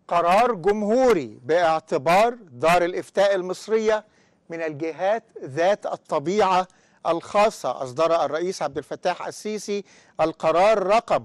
قرار جمهوري باعتبار دار الإفتاء المصرية من الجهات ذات الطبيعة الخاصة أصدر الرئيس عبد الفتاح السيسي القرار رقم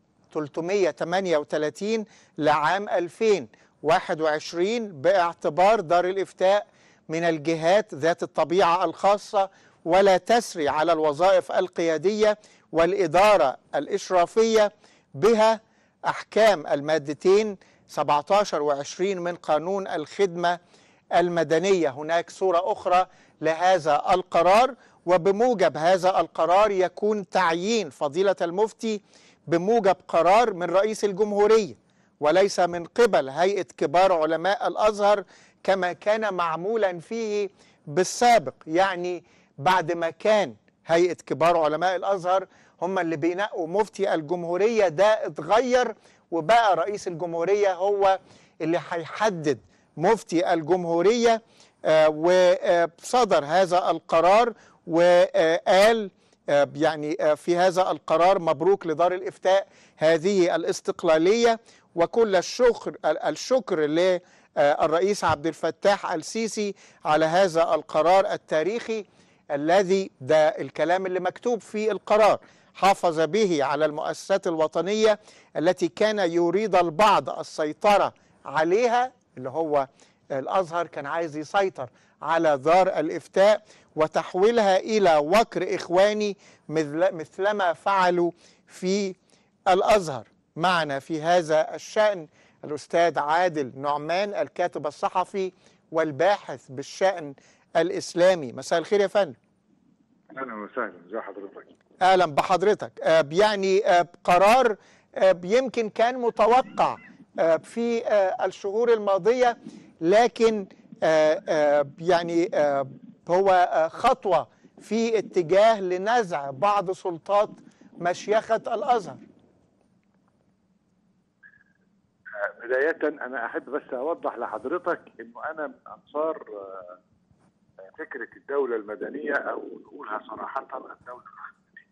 338 لعام 2021 باعتبار دار الإفتاء من الجهات ذات الطبيعة الخاصة ولا تسري على الوظائف القيادية والإدارة الإشرافية بها أحكام المادتين 17 و20 من قانون الخدمة المدنية هناك صورة أخرى لهذا القرار وبموجب هذا القرار يكون تعيين فضيلة المفتي بموجب قرار من رئيس الجمهورية وليس من قبل هيئة كبار علماء الأزهر كما كان معمولا فيه بالسابق يعني بعد ما كان هيئة كبار علماء الأزهر هم اللي بينقوا مفتي الجمهورية ده اتغير وبقى رئيس الجمهورية هو اللي هيحدد مفتي الجمهورية آه وصدر هذا القرار وقال آه يعني آه في هذا القرار مبروك لدار الإفتاء هذه الاستقلالية وكل الشكر الشكر للرئيس عبد الفتاح السيسي على هذا القرار التاريخي الذي ده الكلام اللي مكتوب في القرار حافظ به على المؤسسات الوطنية التي كان يريد البعض السيطرة عليها اللي هو الأزهر كان عايز يسيطر على دار الإفتاء وتحويلها إلى وكر إخواني مثل مثلما فعلوا في الأزهر معنا في هذا الشأن الأستاذ عادل نعمان الكاتب الصحفي والباحث بالشأن الإسلامي مساء الخير يا فندم اهلا وسهلا ازي حضرتك اهلا بحضرتك آه يعني آه قرار آه يمكن كان متوقع في الشهور الماضيه لكن يعني هو خطوه في اتجاه لنزع بعض سلطات مشيخه الازهر بداية أنا أحب بس أوضح لحضرتك إنه أنا من أنصار فكرة الدولة المدنية أو نقولها صراحة الدولة الرحمنية.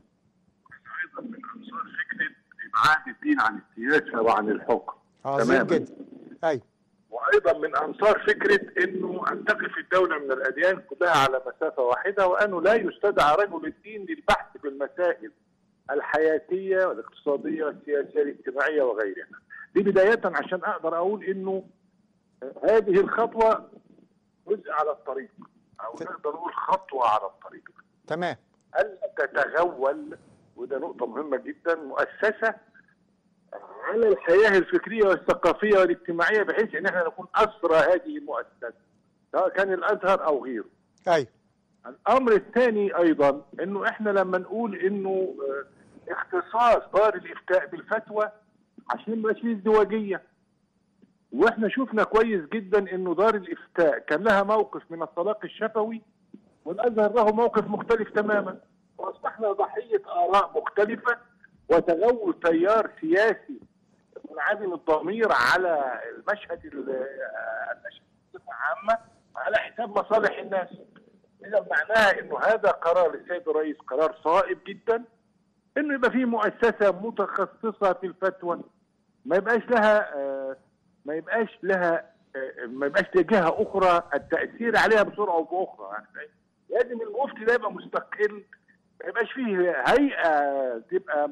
أيضا من أنصار فكرة إبعاد الدين عن السياسة وعن الحكم. عظيم جدا. أيوه. وأيضا من أنصار فكرة إنه أن تقف الدولة من الأديان كلها على مسافة واحدة وأنه لا يستدعى رجل الدين للبحث في المسائل الحياتية والاقتصادية والسياسية الاجتماعية وغيرها. دي بداية عشان أقدر أقول إنه هذه الخطوة جزء على الطريق او نقدر نقول خطوه على الطريق تمام الا تتغول وده نقطه مهمه جدا مؤسسه على الحياه الفكريه والثقافيه والاجتماعيه بحيث ان احنا نكون اسرى هذه المؤسسه سواء كان الازهر او غيره. ايوه الامر الثاني ايضا انه احنا لما نقول انه اختصاص دار الافتاء بالفتوى عشان ما فيش ازدواجيه واحنا شفنا كويس جدا انه دار الافتاء كان لها موقف من الطلاق الشفوي والازهر له موقف مختلف تماما واصبحنا ضحيه اراء مختلفه وتغول تيار سياسي منعدم الضمير على المشهد المشهد بصفه عامه على حساب مصالح الناس اذا معناها انه هذا قرار السيد الرئيس قرار صائب جدا انه يبقى في مؤسسه متخصصه في الفتوى ما يبقاش لها آه ما يبقاش لها ما يبقاش لجهه اخرى التاثير عليها بسرعه وباخرى يعني لازم المفتي ده يبقى مستقل ما يبقاش فيه هيئه تبقى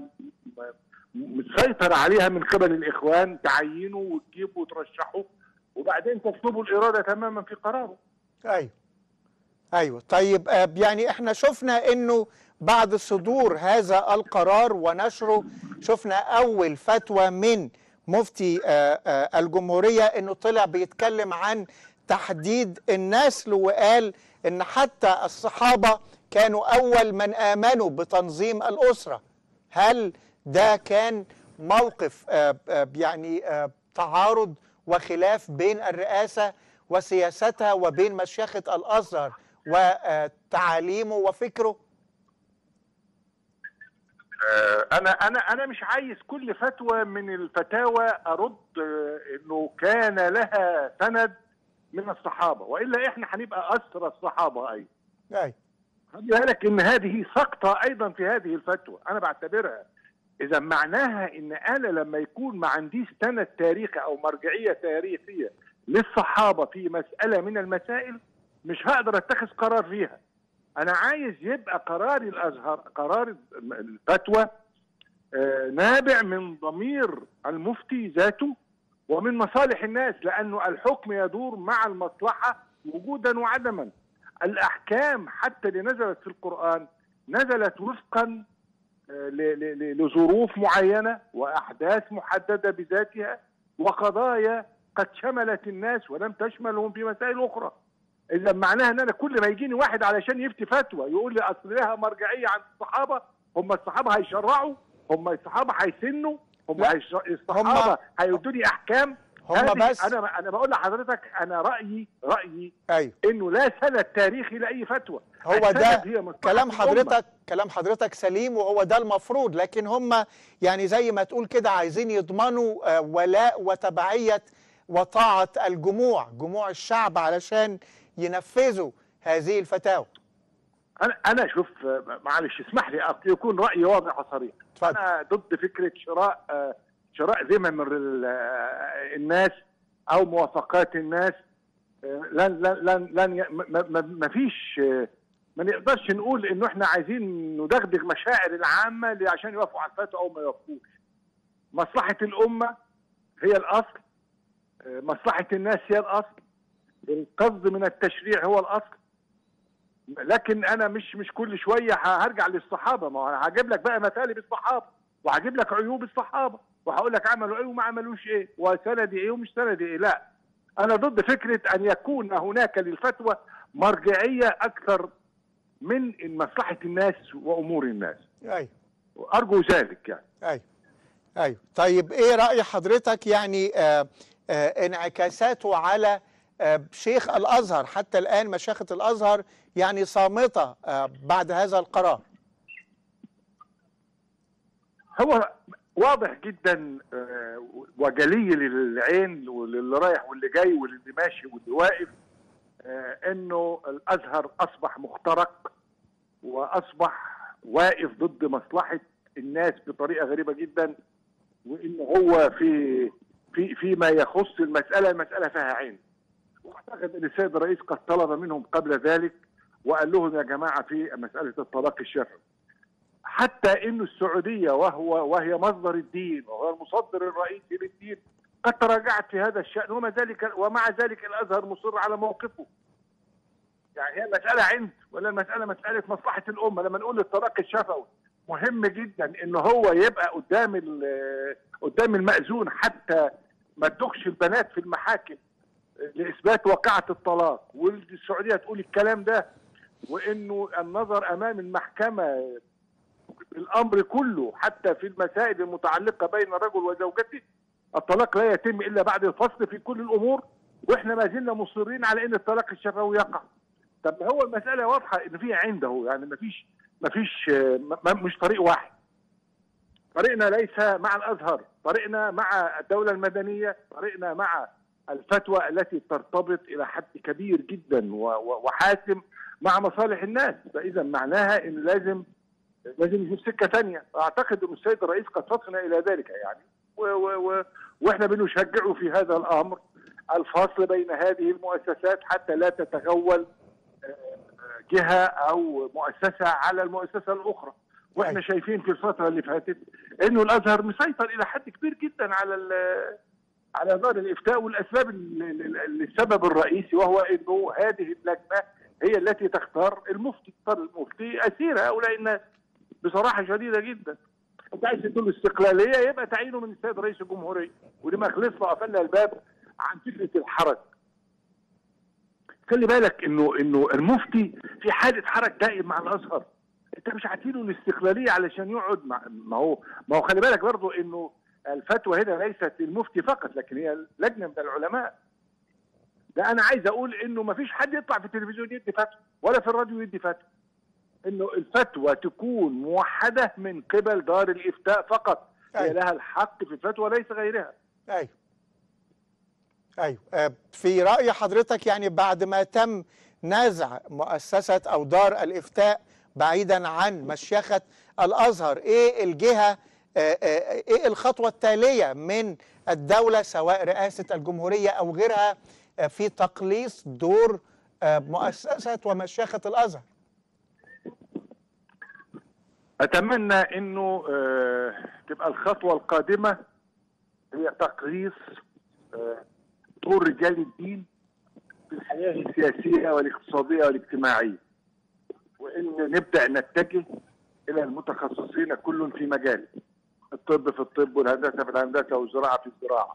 مسيطر عليها من قبل الاخوان تعينه وتجيبه وترشحه وبعدين تطلبوا الاراده تماما في قراره. ايوه ايوه طيب يعني احنا شفنا انه بعد صدور هذا القرار ونشره شفنا اول فتوى من مفتي الجمهورية انه طلع بيتكلم عن تحديد النسل وقال ان حتى الصحابة كانوا اول من امنوا بتنظيم الاسرة هل ده كان موقف يعني تعارض وخلاف بين الرئاسة وسياستها وبين مشيخة الازهر وتعاليمه وفكره انا انا انا مش عايز كل فتوى من الفتاوى ارد انه كان لها سند من الصحابه والا احنا هنبقى اسرى الصحابه ايضا. اي خلي بالك ان هذه سقطه ايضا في هذه الفتوى انا بعتبرها اذا معناها ان انا لما يكون ما عنديش سند تاريخي او مرجعيه تاريخيه للصحابه في مساله من المسائل مش هقدر اتخذ قرار فيها انا عايز يبقى قرار الازهر قرار الفتوى آه، نابع من ضمير المفتي ذاته ومن مصالح الناس لانه الحكم يدور مع المصلحه وجودا وعدما الاحكام حتى اللي نزلت في القران نزلت وفقا آه، ل- ل- ل- لظروف معينه واحداث محدده بذاتها وقضايا قد شملت الناس ولم تشملهم في مسائل اخرى اذا معناها ان انا كل ما يجيني واحد علشان يفتي فتوى يقول لي اصل لها مرجعيه عند الصحابه هم الصحابه هيشرعوا هم الصحابه هيسنوا هم لا، هيش- الصحابه هيدوا لي احكام هم هذه بس انا انا بقول لحضرتك انا رايي رايي ايوه انه لا سند تاريخي لاي فتوى هو السند ده هي مصلحة كلام الأمة. حضرتك كلام حضرتك سليم وهو ده المفروض لكن هم يعني زي ما تقول كده عايزين يضمنوا آه، ولاء وتبعية وطاعة الجموع جموع الشعب علشان ينفذوا هذه الفتاوى انا انا شوف آه، معلش اسمح لي أق- يكون رايي واضح وصريح اتفضل. انا ضد فكره شراء آه، شراء ذمم ال- آه، الناس او موافقات الناس آه، لن لن لن, لن ي- ما- ما ما فيش آه، ما نقدرش نقول انه احنا عايزين ندغدغ مشاعر العامه اللي عشان يوافقوا على الفتوى او ما يوافقوش مصلحه الامه هي الاصل آه، مصلحه الناس هي الاصل القصد من التشريع هو الاصل لكن انا مش مش كل شويه ه- هرجع للصحابه ما هو انا هجيب لك بقى مطالب الصحابه وهجيب لك عيوب الصحابه وهقول لك عملوا ايه وما عملوش ايه وسندي ايه ومش سندي ايه لا انا ضد فكره ان يكون هناك للفتوى مرجعيه اكثر من مصلحه الناس وامور الناس ايوه ارجو ذلك يعني ايوه ايوه طيب ايه راي حضرتك يعني آه آه انعكاساته على آه شيخ الازهر حتى الان مشيخه الازهر يعني صامته آه بعد هذا القرار هو واضح جدا آه، وجلي للعين واللي رايح واللي جاي واللي ماشي واللي واقف آه، انه الازهر اصبح مخترق واصبح واقف ضد مصلحه الناس بطريقه غريبه جدا وان هو في في فيما يخص المساله المساله فيها عين واعتقد ان السيد الرئيس قد طلب منهم قبل ذلك وقال لهم يا جماعه في مساله الطلاق الشرعي حتى انه السعوديه وهو وهي مصدر الدين وهو المصدر الرئيسي للدين قد تراجعت في هذا الشان وما ذلك ومع ذلك الازهر مصر على موقفه. يعني هي المساله عند ولا المساله مساله مصلحه الامه لما نقول الطلاق الشفوي مهم جدا ان هو يبقى قدام ال- قدام المأذون حتى ما تدخش البنات في المحاكم لاثبات واقعه الطلاق والسعوديه تقول الكلام ده وانه النظر امام المحكمه الامر كله حتى في المسائل المتعلقه بين الرجل وزوجته الطلاق لا يتم الا بعد الفصل في كل الامور واحنا ما زلنا مصرين على ان الطلاق الشفوي يقع طب هو المساله واضحه ان في عنده يعني ما فيش ما فيش مش طريق واحد طريقنا ليس مع الازهر طريقنا مع الدوله المدنيه طريقنا مع الفتوى التي ترتبط الى حد كبير جدا و- و- وحاسم مع مصالح الناس فاذا معناها ان لازم لازم نشوف سكه ثانيه اعتقد ان السيد الرئيس قد فطن الى ذلك يعني و و و واحنا بنشجعه في هذا الامر الفصل بين هذه المؤسسات حتى لا تتغول آه، جهه او مؤسسه على المؤسسه الاخرى واحنا أيوة. شايفين في الفتره اللي فاتت انه الازهر مسيطر الى حد كبير جدا على ال- على دار الافتاء والاسباب ال- ال- ال- السبب الرئيسي وهو انه هذه اللجنه هي التي تختار المفتي تختار المفتي اسير هؤلاء الناس بصراحه شديده جدا انت عايز تقول استقلاليه يبقى تعينه من السيد رئيس الجمهوريه ولما خلصنا وقفلنا الباب عن فكره الحرج خلي بالك انه انه المفتي في حاله حرج دائم مع الازهر انت مش عاطينه الاستقلاليه علشان يقعد مع ما هو ما هو خلي بالك برضه انه الفتوى هنا ليست للمفتي فقط لكن هي لجنه من العلماء ده انا عايز اقول انه ما فيش حد يطلع في التلفزيون يدي فتوى ولا في الراديو يدي فتوى انه الفتوى تكون موحده من قبل دار الافتاء فقط هي أيوة. لها الحق في الفتوى ليس غيرها ايوه ايوه آه، في راي حضرتك يعني بعد ما تم نزع مؤسسه او دار الافتاء بعيدا عن مشيخه الازهر ايه الجهه آه، آه، ايه الخطوه التاليه من الدوله سواء رئاسه الجمهوريه او غيرها آه، في تقليص دور آه، مؤسسه ومشيخه الازهر اتمنى انه آه، تبقى الخطوه القادمه هي تقليص آه، دور رجال الدين في الحياه السياسيه والاقتصاديه والاجتماعيه وان نبدا نتجه الى المتخصصين كل في مجاله الطب في الطب والهندسه في الهندسه والزراعه في الزراعه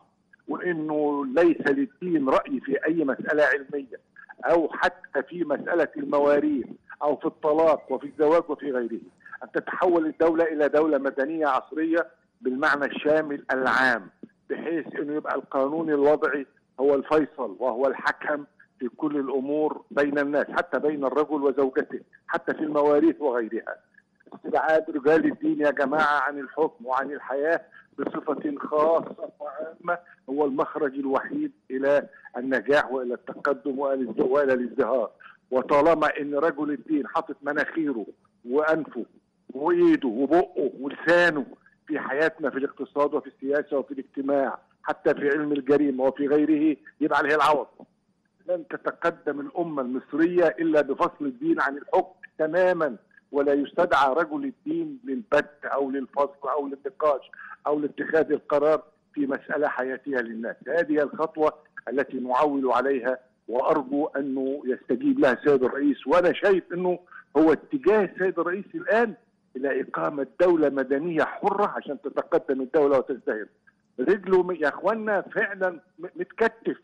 وانه ليس للدين راي في اي مساله علميه او حتى في مساله المواريث او في الطلاق وفي الزواج وفي غيره ان تتحول الدوله الى دوله مدنيه عصريه بالمعنى الشامل العام بحيث انه يبقى القانون الوضعي هو الفيصل وهو الحكم في كل الامور بين الناس حتى بين الرجل وزوجته حتى في المواريث وغيرها استبعاد رجال الدين يا جماعه عن الحكم وعن الحياه بصفه خاصه وعامه هو المخرج الوحيد الى النجاح والى التقدم والى والى الازدهار وطالما ان رجل الدين حاطط مناخيره وانفه وايده وبقه ولسانه في حياتنا في الاقتصاد وفي السياسه وفي الاجتماع حتى في علم الجريمه وفي غيره يبقى عليه العوض لن تتقدم الامه المصريه الا بفصل الدين عن الحكم تماما ولا يستدعى رجل الدين للبت او للفصل او للنقاش او لاتخاذ القرار في مساله حياتيه للناس، هذه الخطوه التي نعول عليها وارجو انه يستجيب لها السيد الرئيس وانا شايف انه هو اتجاه السيد الرئيس الان الى اقامه دوله مدنيه حره عشان تتقدم الدوله وتزدهر. رجله يا اخوانا فعلا م- متكتف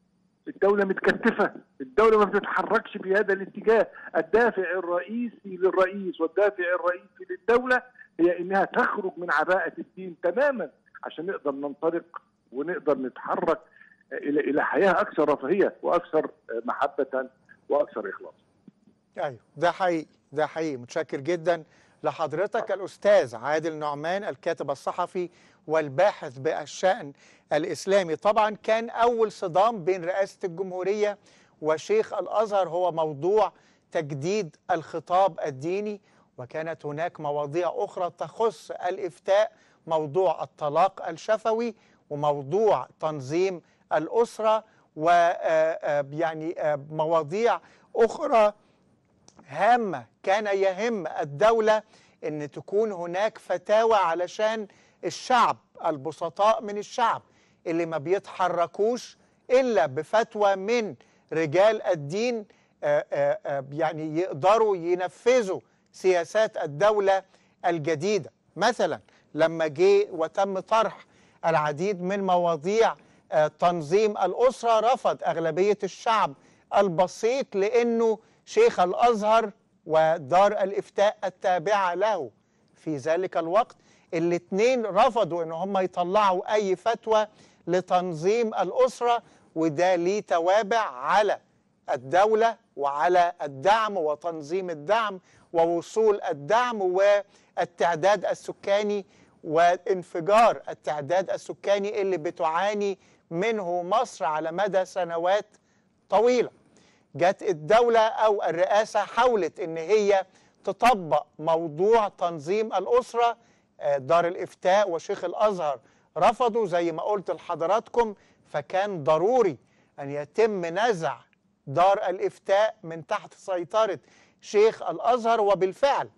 الدولة متكتفة الدولة ما بتتحركش في هذا الاتجاه الدافع الرئيسي للرئيس والدافع الرئيسي للدولة هي انها تخرج من عباءة الدين تماما عشان نقدر ننطلق ونقدر نتحرك الى الى حياة اكثر رفاهية واكثر محبة واكثر اخلاصا ايوه ده حقيقي ده حقيقي متشكر جدا لحضرتك الاستاذ عادل نعمان الكاتب الصحفي والباحث بالشان الاسلامي طبعا كان اول صدام بين رئاسه الجمهوريه وشيخ الازهر هو موضوع تجديد الخطاب الديني وكانت هناك مواضيع اخرى تخص الافتاء موضوع الطلاق الشفوي وموضوع تنظيم الاسره و يعني مواضيع اخرى هامة كان يهم الدولة أن تكون هناك فتاوى علشان الشعب البسطاء من الشعب اللي ما بيتحركوش إلا بفتوى من رجال الدين آآ آآ يعني يقدروا ينفذوا سياسات الدولة الجديدة مثلا لما جه وتم طرح العديد من مواضيع تنظيم الأسرة رفض أغلبية الشعب البسيط لأنه شيخ الازهر ودار الافتاء التابعه له في ذلك الوقت الاثنين رفضوا ان هم يطلعوا اي فتوى لتنظيم الاسره وده ليه توابع على الدوله وعلى الدعم وتنظيم الدعم ووصول الدعم والتعداد السكاني وانفجار التعداد السكاني اللي بتعاني منه مصر على مدى سنوات طويله جت الدولة أو الرئاسة حاولت إن هي تطبق موضوع تنظيم الأسرة دار الإفتاء وشيخ الأزهر رفضوا زي ما قلت لحضراتكم فكان ضروري أن يتم نزع دار الإفتاء من تحت سيطرة شيخ الأزهر وبالفعل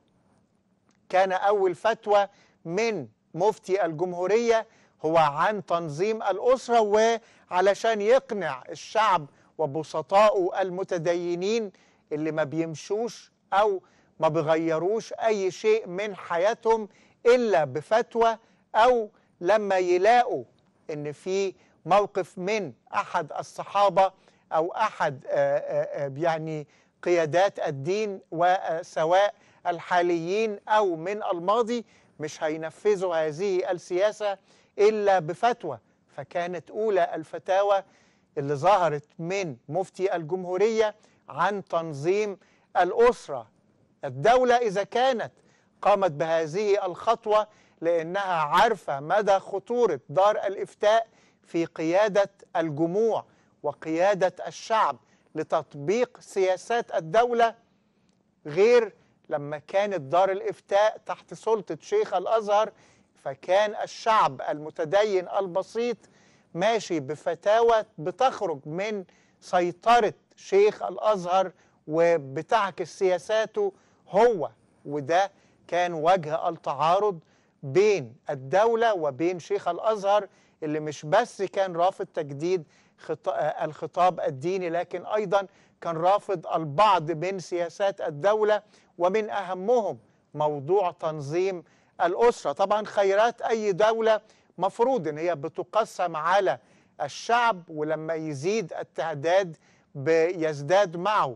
كان أول فتوى من مفتي الجمهورية هو عن تنظيم الأسرة وعلشان يقنع الشعب وبسطائه المتدينين اللي ما بيمشوش او ما بيغيروش اي شيء من حياتهم الا بفتوى او لما يلاقوا ان في موقف من احد الصحابه او احد آآ آآ يعني قيادات الدين وسواء الحاليين او من الماضي مش هينفذوا هذه السياسه الا بفتوى فكانت اولى الفتاوى اللي ظهرت من مفتي الجمهورية عن تنظيم الأسرة الدولة إذا كانت قامت بهذه الخطوة لأنها عارفة مدى خطورة دار الإفتاء في قيادة الجموع وقيادة الشعب لتطبيق سياسات الدولة غير لما كانت دار الإفتاء تحت سلطة شيخ الأزهر فكان الشعب المتدين البسيط ماشي بفتاوى بتخرج من سيطرة شيخ الأزهر وبتعكس سياساته هو وده كان وجه التعارض بين الدولة وبين شيخ الأزهر اللي مش بس كان رافض تجديد خط... الخطاب الديني لكن أيضا كان رافض البعض من سياسات الدولة ومن أهمهم موضوع تنظيم الأسرة طبعا خيرات أي دولة مفروض ان هي بتقسم على الشعب ولما يزيد التعداد بيزداد معه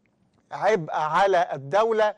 عبء على الدولة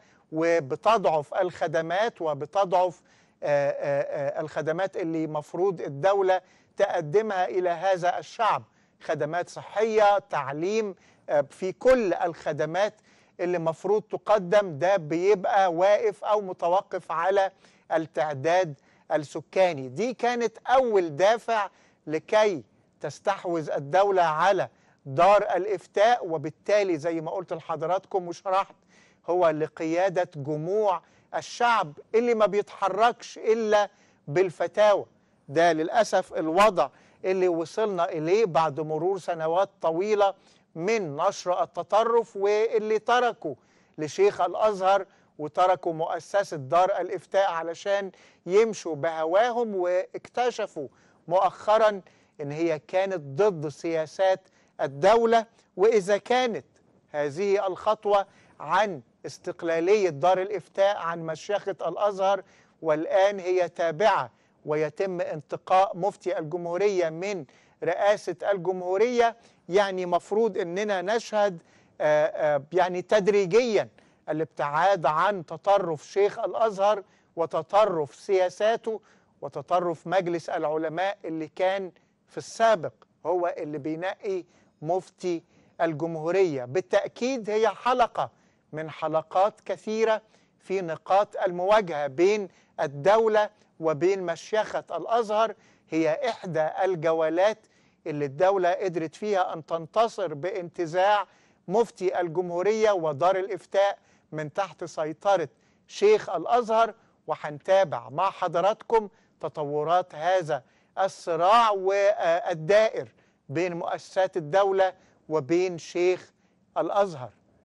وبتضعف الخدمات وبتضعف آآ آآ الخدمات اللي مفروض الدولة تقدمها إلى هذا الشعب خدمات صحية تعليم في كل الخدمات اللي مفروض تقدم ده بيبقى واقف أو متوقف على التعداد السكاني دي كانت أول دافع لكي تستحوذ الدولة على دار الإفتاء وبالتالي زي ما قلت لحضراتكم وشرحت هو لقيادة جموع الشعب اللي ما بيتحركش إلا بالفتاوى ده للأسف الوضع اللي وصلنا إليه بعد مرور سنوات طويلة من نشر التطرف واللي تركوا لشيخ الأزهر وتركوا مؤسسة دار الإفتاء علشان يمشوا بهواهم واكتشفوا مؤخرا إن هي كانت ضد سياسات الدولة وإذا كانت هذه الخطوة عن استقلالية دار الإفتاء عن مشيخة الأزهر والآن هي تابعة ويتم انتقاء مفتي الجمهورية من رئاسة الجمهورية يعني مفروض أننا نشهد آآ آآ يعني تدريجياً الابتعاد عن تطرف شيخ الازهر وتطرف سياساته وتطرف مجلس العلماء اللي كان في السابق هو اللي بينقي مفتي الجمهوريه بالتاكيد هي حلقه من حلقات كثيره في نقاط المواجهه بين الدوله وبين مشيخه الازهر هي احدى الجولات اللي الدوله قدرت فيها ان تنتصر بانتزاع مفتي الجمهوريه ودار الافتاء من تحت سيطرة شيخ الأزهر وهنتابع مع حضراتكم تطورات هذا الصراع والدائر بين مؤسسات الدولة وبين شيخ الأزهر